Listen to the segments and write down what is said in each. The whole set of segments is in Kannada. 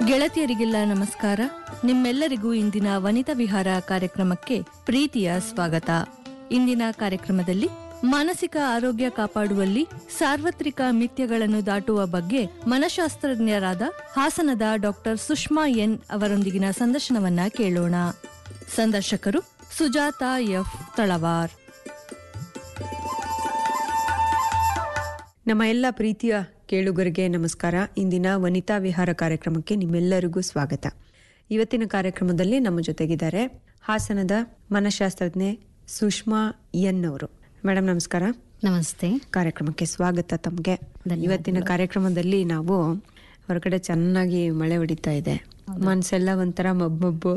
ಗೆಳತಿಯರಿಗೆಲ್ಲ ನಮಸ್ಕಾರ ನಿಮ್ಮೆಲ್ಲರಿಗೂ ಇಂದಿನ ವನಿತಾ ವಿಹಾರ ಕಾರ್ಯಕ್ರಮಕ್ಕೆ ಪ್ರೀತಿಯ ಸ್ವಾಗತ ಇಂದಿನ ಕಾರ್ಯಕ್ರಮದಲ್ಲಿ ಮಾನಸಿಕ ಆರೋಗ್ಯ ಕಾಪಾಡುವಲ್ಲಿ ಸಾರ್ವತ್ರಿಕ ಮಿಥ್ಯಗಳನ್ನು ದಾಟುವ ಬಗ್ಗೆ ಮನಶಾಸ್ತ್ರಜ್ಞರಾದ ಹಾಸನದ ಡಾಕ್ಟರ್ ಸುಷ್ಮಾ ಎನ್ ಅವರೊಂದಿಗಿನ ಸಂದರ್ಶನವನ್ನ ಕೇಳೋಣ ಸಂದರ್ಶಕರು ಸುಜಾತ ಎಫ್ ತಳವಾರ್ ನಮ್ಮ ಎಲ್ಲ ಪ್ರೀತಿಯ ಕೇಳುಗರಿಗೆ ನಮಸ್ಕಾರ ಇಂದಿನ ವನಿತಾ ವಿಹಾರ ಕಾರ್ಯಕ್ರಮಕ್ಕೆ ನಿಮ್ಮೆಲ್ಲರಿಗೂ ಸ್ವಾಗತ ಇವತ್ತಿನ ಕಾರ್ಯಕ್ರಮದಲ್ಲಿ ನಮ್ಮ ಜೊತೆಗಿದ್ದಾರೆ ಹಾಸನದ ಮನಃಶಾಸ್ತ್ರಜ್ಞೆ ಸುಷ್ಮಾ ಎನ್ ಅವರು ಮೇಡಮ್ ನಮಸ್ಕಾರ ನಮಸ್ತೆ ಕಾರ್ಯಕ್ರಮಕ್ಕೆ ಸ್ವಾಗತ ತಮಗೆ ಇವತ್ತಿನ ಕಾರ್ಯಕ್ರಮದಲ್ಲಿ ನಾವು ಹೊರಗಡೆ ಚೆನ್ನಾಗಿ ಮಳೆ ಹೊಡಿತಾ ಇದೆ ಮನ್ಸೆಲ್ಲ ಒಂಥರ ಮಬ್ಬು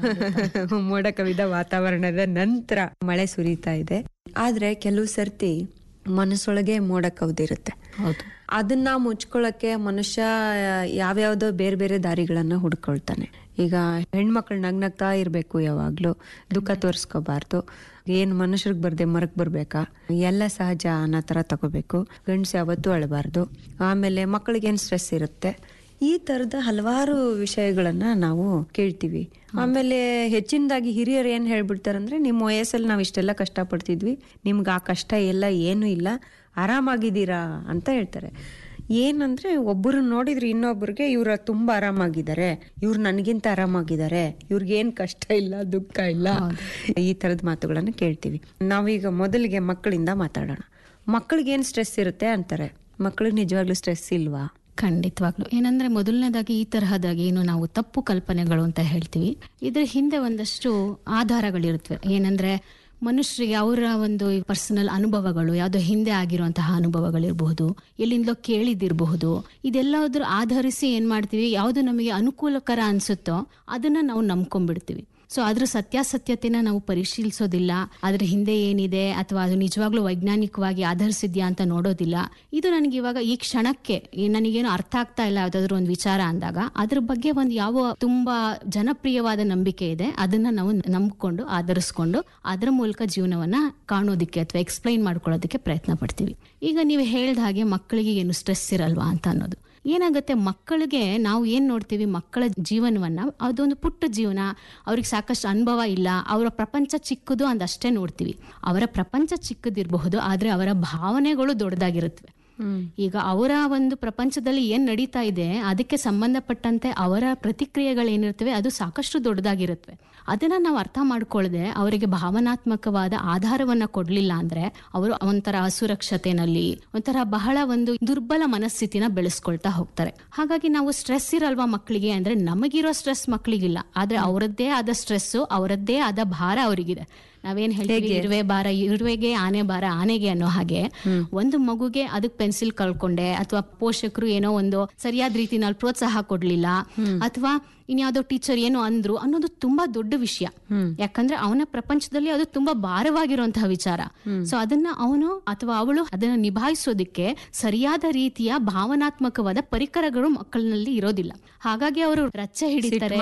ಮೋಡ ಕವಿದ ವಾತಾವರಣದ ನಂತರ ಮಳೆ ಸುರಿತಾ ಇದೆ ಆದ್ರೆ ಕೆಲವು ಸರ್ತಿ ಮನಸ್ಸೊಳಗೆ ಮೋಡ ಕವಿದಿರುತ್ತೆ ಹೌದು ಅದನ್ನ ಮುಚ್ಕೊಳ್ಳಕ್ಕೆ ಮನುಷ್ಯ ಯಾವ್ಯಾವ್ದೋ ಬೇರೆ ಬೇರೆ ದಾರಿಗಳನ್ನ ಹುಡ್ಕೊಳ್ತಾನೆ ಈಗ ಹೆಣ್ಮಕ್ಳು ನಗ್ನಗ್ತಾ ಇರ್ಬೇಕು ಯಾವಾಗ್ಲೂ ದುಃಖ ತೋರಿಸ್ಕೋಬಾರ್ದು ಏನ್ ಮನುಷ್ಯರಿಗೆ ಬರ್ದೆ ಮರಕ್ ಬರ್ಬೇಕಾ ಎಲ್ಲ ಸಹಜ ಅನ್ನೋ ತರ ತಗೋಬೇಕು ಗಂಡ್ಸು ಯಾವತ್ತೂ ಅಳಬಾರ್ದು ಆಮೇಲೆ ಮಕ್ಕಳಿಗೆ ಏನ್ ಸ್ಟ್ರೆಸ್ ಇರುತ್ತೆ ಈ ತರದ ಹಲವಾರು ವಿಷಯಗಳನ್ನ ನಾವು ಕೇಳ್ತೀವಿ ಆಮೇಲೆ ಹೆಚ್ಚಿನದಾಗಿ ಹಿರಿಯರು ಏನ್ ಹೇಳ್ಬಿಡ್ತಾರಂದ್ರೆ ನಿಮ್ಮ ವಯಸ್ಸಲ್ಲಿ ನಾವು ಇಷ್ಟೆಲ್ಲ ಕಷ್ಟ ಪಡ್ತಿದ್ವಿ ನಿಮ್ಗೆ ಆ ಕಷ್ಟ ಎಲ್ಲ ಏನೂ ಇಲ್ಲ ಆರಾಮಾಗಿದ್ದೀರಾ ಅಂತ ಹೇಳ್ತಾರೆ ಏನಂದ್ರೆ ಒಬ್ಬರು ನೋಡಿದ್ರೆ ಇನ್ನೊಬ್ರಿಗೆ ಇವ್ರ ತುಂಬಾ ಆರಾಮಾಗಿದ್ದಾರೆ ಇವ್ರು ನನಗಿಂತ ಆರಾಮಾಗಿದ್ದಾರೆ ಇವ್ರಿಗೆ ಏನ್ ಕಷ್ಟ ಇಲ್ಲ ದುಃಖ ಇಲ್ಲ ಈ ತರದ ಮಾತುಗಳನ್ನ ಕೇಳ್ತೀವಿ ನಾವೀಗ ಮೊದಲಿಗೆ ಮಕ್ಕಳಿಂದ ಮಾತಾಡೋಣ ಮಕ್ಕಳಿಗೆ ಏನ್ ಸ್ಟ್ರೆಸ್ ಇರುತ್ತೆ ಅಂತಾರೆ ಮಕ್ಕಳಿಗೆ ನಿಜವಾಗ್ಲೂ ಸ್ಟ್ರೆಸ್ ಇಲ್ವಾ ಖಂಡಿತವಾಗ್ಲು ಏನಂದ್ರೆ ಮೊದಲನೇದಾಗಿ ಈ ತರಹದಾಗಿ ಏನು ನಾವು ತಪ್ಪು ಕಲ್ಪನೆಗಳು ಅಂತ ಹೇಳ್ತೀವಿ ಇದ್ರ ಹಿಂದೆ ಒಂದಷ್ಟು ಆಧಾರಗಳಿರುತ್ತವೆ ಏನಂದ್ರೆ ಮನುಷ್ಯರಿಗೆ ಅವರ ಒಂದು ಪರ್ಸನಲ್ ಅನುಭವಗಳು ಯಾವುದೋ ಹಿಂದೆ ಆಗಿರುವಂತಹ ಅನುಭವಗಳಿರಬಹುದು ಎಲ್ಲಿಂದಲೋ ಕೇಳಿದಿರಬಹುದು ಇದೆಲ್ಲದ್ರ ಆಧರಿಸಿ ಏನ್ ಮಾಡ್ತೀವಿ ಯಾವುದು ನಮಗೆ ಅನುಕೂಲಕರ ಅನ್ಸುತ್ತೋ ಅದನ್ನ ನಾವು ನಂಬ್ಕೊಂಡ್ಬಿಡ್ತೀವಿ ಸೊ ಅದ್ರ ಸತ್ಯಾಸತ್ಯತೆನ ನಾವು ಪರಿಶೀಲಿಸೋದಿಲ್ಲ ಅದ್ರ ಹಿಂದೆ ಏನಿದೆ ಅಥವಾ ಅದು ನಿಜವಾಗ್ಲೂ ವೈಜ್ಞಾನಿಕವಾಗಿ ಆಧರಿಸಿದ್ಯಾ ಅಂತ ನೋಡೋದಿಲ್ಲ ಇದು ನನಗೆ ಇವಾಗ ಈ ಕ್ಷಣಕ್ಕೆ ಈ ನನಗೇನು ಅರ್ಥ ಆಗ್ತಾ ಇಲ್ಲ ಯಾವ್ದಾದ್ರು ಒಂದು ವಿಚಾರ ಅಂದಾಗ ಅದ್ರ ಬಗ್ಗೆ ಒಂದು ಯಾವ ತುಂಬಾ ಜನಪ್ರಿಯವಾದ ನಂಬಿಕೆ ಇದೆ ಅದನ್ನ ನಾವು ನಂಬ್ಕೊಂಡು ಆಧರಿಸ್ಕೊಂಡು ಅದರ ಮೂಲಕ ಜೀವನವನ್ನ ಕಾಣೋದಿಕ್ಕೆ ಅಥವಾ ಎಕ್ಸ್ಪ್ಲೈನ್ ಮಾಡ್ಕೊಳ್ಳೋದಕ್ಕೆ ಪ್ರಯತ್ನ ಪಡ್ತೀವಿ ಈಗ ನೀವು ಹೇಳ್ದ ಹಾಗೆ ಮಕ್ಕಳಿಗೆ ಏನು ಸ್ಟ್ರೆಸ್ ಇರಲ್ವಾ ಅಂತ ಅನ್ನೋದು ಏನಾಗುತ್ತೆ ಮಕ್ಕಳಿಗೆ ನಾವು ಏನ್ ನೋಡ್ತೀವಿ ಮಕ್ಕಳ ಜೀವನವನ್ನ ಅದೊಂದು ಪುಟ್ಟ ಜೀವನ ಅವ್ರಿಗೆ ಸಾಕಷ್ಟು ಅನುಭವ ಇಲ್ಲ ಅವರ ಪ್ರಪಂಚ ಚಿಕ್ಕದು ಅಂದಷ್ಟೇ ನೋಡ್ತೀವಿ ಅವರ ಪ್ರಪಂಚ ಚಿಕ್ಕದಿರಬಹುದು ಆದ್ರೆ ಅವರ ಭಾವನೆಗಳು ದೊಡ್ಡದಾಗಿರುತ್ತವೆ ಈಗ ಅವರ ಒಂದು ಪ್ರಪಂಚದಲ್ಲಿ ಏನ್ ನಡೀತಾ ಇದೆ ಅದಕ್ಕೆ ಸಂಬಂಧಪಟ್ಟಂತೆ ಅವರ ಪ್ರತಿಕ್ರಿಯೆಗಳೇನಿರ್ತವೆ ಅದು ಸಾಕಷ್ಟು ದೊಡ್ಡದಾಗಿರುತ್ತವೆ ಅದನ್ನ ನಾವು ಅರ್ಥ ಮಾಡ್ಕೊಳ್ಳದೆ ಅವರಿಗೆ ಭಾವನಾತ್ಮಕವಾದ ಆಧಾರವನ್ನ ಕೊಡ್ಲಿಲ್ಲ ಅಂದ್ರೆ ಅವರು ಒಂಥರ ಅಸುರಕ್ಷತೆನಲ್ಲಿ ಒಂಥರ ಬಹಳ ಒಂದು ದುರ್ಬಲ ಮನಸ್ಥಿತಿನ ಬೆಳೆಸ್ಕೊಳ್ತಾ ಹೋಗ್ತಾರೆ ಹಾಗಾಗಿ ನಾವು ಸ್ಟ್ರೆಸ್ ಇರಲ್ವಾ ಮಕ್ಕಳಿಗೆ ಅಂದ್ರೆ ನಮಗಿರೋ ಸ್ಟ್ರೆಸ್ ಮಕ್ಕಳಿಗಿಲ್ಲ ಆದ್ರೆ ಅವರದ್ದೇ ಆದ ಸ್ಟ್ರೆಸ್ ಅವರದ್ದೇ ಆದ ಭಾರ ಅವರಿಗಿದೆ ನಾವೇನ್ ಹೇಳ್ತೀವಿ ಇರುವೆ ಭಾರ ಇರುವೆಗೆ ಆನೆ ಭಾರ ಆನೆಗೆ ಅನ್ನೋ ಹಾಗೆ ಒಂದು ಮಗುಗೆ ಅದಕ್ಕೆ ಪೆನ್ಸಿಲ್ ಕಳ್ಕೊಂಡೆ ಅಥವಾ ಪೋಷಕರು ಏನೋ ಒಂದು ಸರಿಯಾದ ರೀತಿನಲ್ಲಿ ಪ್ರೋತ್ಸಾಹ ಕೊಡ್ಲಿಲ್ಲ ಅಥವಾ ಇನ್ಯಾವುದೋ ಟೀಚರ್ ಏನೋ ಅಂದ್ರು ಅನ್ನೋದು ತುಂಬಾ ದೊಡ್ಡ ವಿಷಯ ಯಾಕಂದ್ರೆ ಅವನ ಪ್ರಪಂಚದಲ್ಲಿ ಅದು ತುಂಬಾ ಭಾರವಾಗಿರುವಂತಹ ವಿಚಾರ ಸೊ ಅದನ್ನ ಅವನು ಅಥವಾ ಅವಳು ಅದನ್ನ ನಿಭಾಯಿಸೋದಕ್ಕೆ ಸರಿಯಾದ ರೀತಿಯ ಭಾವನಾತ್ಮಕವಾದ ಪರಿಕರಗಳು ಮಕ್ಕಳಿನಲ್ಲಿ ಇರೋದಿಲ್ಲ ಹಾಗಾಗಿ ಅವರು ರಚ್ಚೆ ಹಿಡಿತಾರೆ